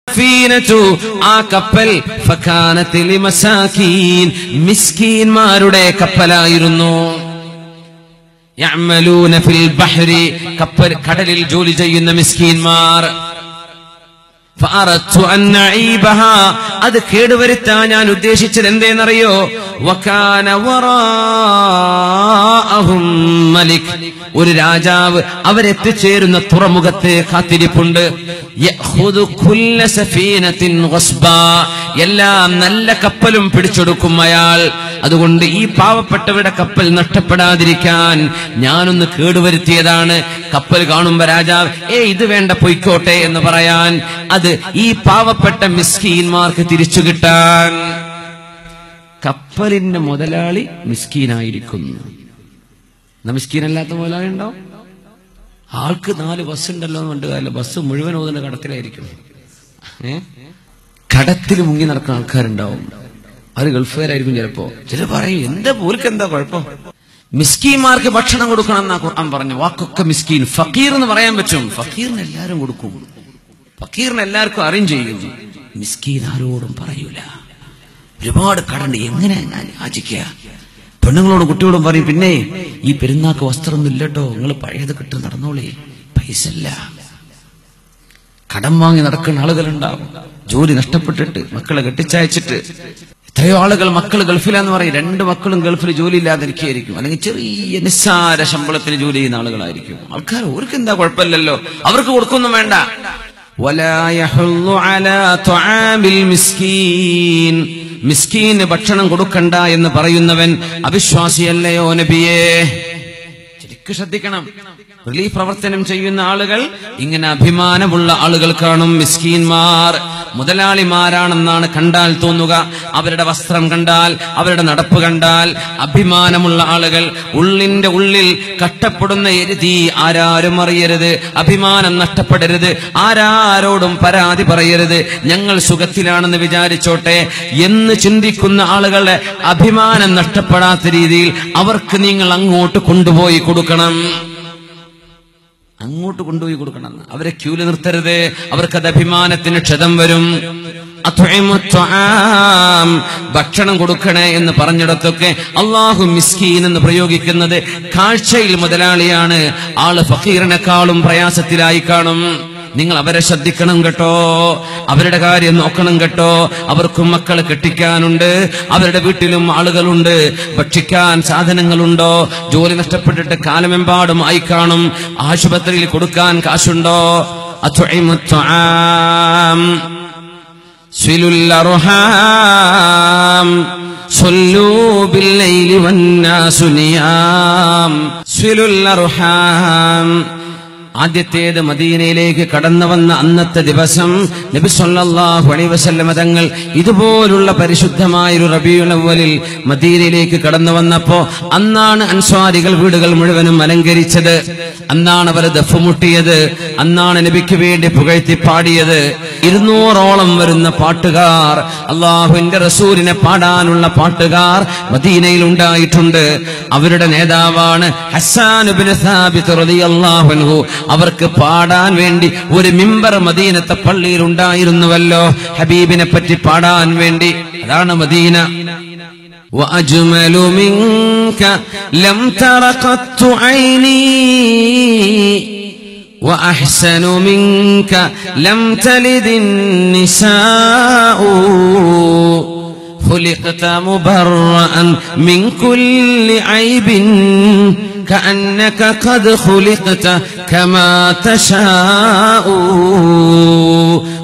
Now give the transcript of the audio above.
ഫീനതു ആ കപ്പൽ ഫകാനത്ത് ലിമസാകീൻ മിസ്കീന്മാരുടെ കപ്പലായിരുന്നു യഅമലൂന ഫിൽ ബഹ്രി കപ്പൽ കടലിൽ ജോലി ചെയ്യുന്ന മിസ്കീന്മാർ فأردت أن نعيبها അത് കേടുവരുത്താൻ ഞാൻ ഉദ്ദേശിച്ചത് എന്തേന്നറിയോ വക്കാന വറാഅഹും മലിക് ഒരു രാജാവ് അവരെത്തിച്ചേരുന്ന തുറമുഖത്തെ കാത്തിരിപ്പുണ്ട് യഖുദു കുല്ല സഫീനത്തിൻ ഗസ്ബാ എല്ലാ നല്ല കപ്പലും പിടിച്ചെടുക്കും അയാൾ അതുകൊണ്ട് ഈ പാവപ്പെട്ടവരുടെ കപ്പൽ നഷ്ടപ്പെടാതിരിക്കാൻ ഞാനൊന്ന് കേടുവരുത്തിയതാണ് കപ്പൽ കാണുമ്പോ രാജാവ് ഏ ഇത് വേണ്ട പൊയ്ക്കോട്ടെ എന്ന് പറയാൻ അത് ഈ പാവപ്പെട്ട മിസ്കീന്മാർക്ക് തിരിച്ചു കിട്ടാൻ കപ്പലിന്റെ മുതലാളി മിസ്കീനായിരിക്കുന്നു എന്നാ മിസ്കീനല്ലാത്ത മുതലാളി ഉണ്ടോ ആൾക്ക് നാല് ബസ് ഉണ്ടല്ലോ എന്ന് കണ്ടു കാര്യം ബസ് മുഴുവൻ ഓതുന്ന കടത്തിലായിരിക്കും ഏ കടത്തിൽ മുങ്ങി നടക്കുന്ന ആൾക്കാരുണ്ടാവും അത് ഗൾഫുകാരായിരിക്കും ചിലപ്പോ ചില പറയും എന്താ പോർക്ക് എന്താ കുഴപ്പം മിസ്കീന്മാർക്ക് ഭക്ഷണം കൊടുക്കണം എന്നാ ഖുർആൻ പറഞ്ഞു വാക്കൊക്കെ മിസ്കീൻ ഫക്കീർ എന്ന് പറയാൻ പറ്റും ഫക്കീറിന് എല്ലാവരും കൊടുക്കും ഫക്കീറിന് എല്ലാവർക്കും അറിയും ചെയ്യും മിസ്കീൻ ആരോടും പറയൂല ഒരുപാട് കടണ്ട് എങ്ങനെ ഞാൻ യാചിക്കുക പെണ്ണുങ്ങളോടും കുട്ടികളോടും പറയും പിന്നെ ഈ പെരുന്നാക്ക് വസ്ത്രമൊന്നും ഇല്ലട്ടോ നിങ്ങൾ പഴയത് കിട്ടി നടന്നോളേ പൈസ ഇല്ല കടം വാങ്ങി നടക്കുന്ന ആളുകളുണ്ടാവും ജോലി നഷ്ടപ്പെട്ടിട്ട് മക്കളെ കെട്ടിച്ചയച്ചിട്ട് എത്രയോ ആളുകൾ മക്കൾ ഗൾഫിലാന്ന് പറയും രണ്ട് മക്കളും ഗൾഫിൽ ജോലി ഇല്ലാതെ ഇരിക്കുകയായിരിക്കും അല്ലെങ്കിൽ ചെറിയ നിസ്സാര ശമ്പളത്തിന് ജോലി ചെയ്യുന്ന ആളുകളായിരിക്കും ആൾക്കാർ അവർക്ക് എന്താ കുഴപ്പമില്ലല്ലോ അവർക്ക് കൊടുക്കൊന്നും വേണ്ട ولا يحض على طعام المسكين മിസ്കീന് ഭക്ഷണം കൊടുക്കണ്ട എന്ന് പറയുന്നവൻ അവിശ്വാസിയല്ലയോ നബിയേ ശരിക്കും ശ്രദ്ധിക്കണം റിലീഫ് പ്രവർത്തനം ചെയ്യുന്ന ആളുകൾ ഇങ്ങനെ അഭിമാനമുള്ള ആളുകൾ കാണും മിസ്കീന്മാർ മുതലാളിമാരാണെന്നാണ് കണ്ടാൽ തോന്നുക അവരുടെ വസ്ത്രം കണ്ടാൽ അവരുടെ നടപ്പ് കണ്ടാൽ അഭിമാനമുള്ള ആളുകൾ ഉള്ളിന്റെ ഉള്ളിൽ കഷ്ടപ്പെടുന്ന എരുതി ആരാരും അറിയരുത് അഭിമാനം നഷ്ടപ്പെടരുത് ആരാരോടും പരാതി പറയരുത് ഞങ്ങൾ സുഖത്തിലാണെന്ന് വിചാരിച്ചോട്ടെ എന്ന് ചിന്തിക്കുന്ന ആളുകളുടെ അഭിമാനം നഷ്ടപ്പെടാത്ത രീതിയിൽ അവർക്ക് നിങ്ങൾ അങ്ങോട്ട് കൊണ്ടുപോയി കൊടുക്കണം അങ്ങോട്ട് കൊണ്ടുപോയി കൊടുക്കണം അവരെ ക്യൂല് നിർത്തരുത് അവർക്കത് അഭിമാനത്തിന് ക്ഷതം വരും അത്വഇമു ത്വആം. ഭക്ഷണം കൊടുക്കണേ എന്ന് പറഞ്ഞിടത്തൊക്കെ അള്ളാഹു മിസ്കീൻ എന്ന് പ്രയോഗിക്കുന്നത് കാഴ്ചയിൽ മുതലാളിയാണ് ആള് ഫക്കീറിനെക്കാളും പ്രയാസത്തിലായി കാണും നിങ്ങൾ അവരെ ശ്രദ്ധിക്കണം കേട്ടോ അവരുടെ കാര്യം നോക്കണം കേട്ടോ അവർക്കും മക്കളെ കെട്ടിക്കാനുണ്ട് അവരുടെ വീട്ടിലും ആളുകളുണ്ട് ഭക്ഷിക്കാൻ സാധനങ്ങളുണ്ടോ ജോലി നഷ്ടപ്പെട്ടിട്ട് കാലമെമ്പാടും ആയി കാണും ആശുപത്രിയിൽ കൊടുക്കാൻ കാശുണ്ടോ അത്വഇമു ത്വആം. صلوا الأرحام صلوا بالليل والناس نيام صلوا الأرحام ആദ്യത്തേത് മദീനയിലേക്ക് കടന്നു വന്ന അന്നത്തെ ദിവസം നബി സല്ലല്ലാഹു അലൈഹി വസല്ലമ തങ്ങൾ ഇതുപോലുള്ള പരിശുദ്ധമായ ഒരു റബീഉൽ അവ്വലിൽ മദീനയിലേക്ക് കടന്നു വന്നപ്പോ അന്നാണ് അൻസ്വാരികൾ വീടുകൾ മുഴുവനും അലങ്കരിച്ചത് അന്നാണ് അവർ ദഫുമുട്ടിയത് അന്നാണ് നബിക്ക് വേണ്ടി പുകഴ്ത്തി പാടിയത് ഇരുന്നൂറോളം വരുന്ന പാട്ടുകാർ അള്ളാഹുവിന്റെ റസൂലിനെ പാടാനുള്ള പാട്ടുകാർ മദീനയിൽ ഉണ്ടായിട്ടുണ്ട് അവരുടെ നേതാവാണ് ഹസ്സാൻ ഇബ്നു സാബിത്ത് റളിയല്ലാഹു അൻഹു അവർക്ക് പാടാൻ വേണ്ടി ഒരു മിമ്പർ മദീനത്തെ പള്ളിയിൽ ഉണ്ടായിരുന്നുവല്ലോ ഹബീബിനെ പറ്റി പാടാൻ വേണ്ടി അതാണ് മദീന وأجمل منك لم تر قط عيني وأحسن منك لم تلد النساء خلقت مبرأ من كل عيب كأنك قد خلقت كما تشاء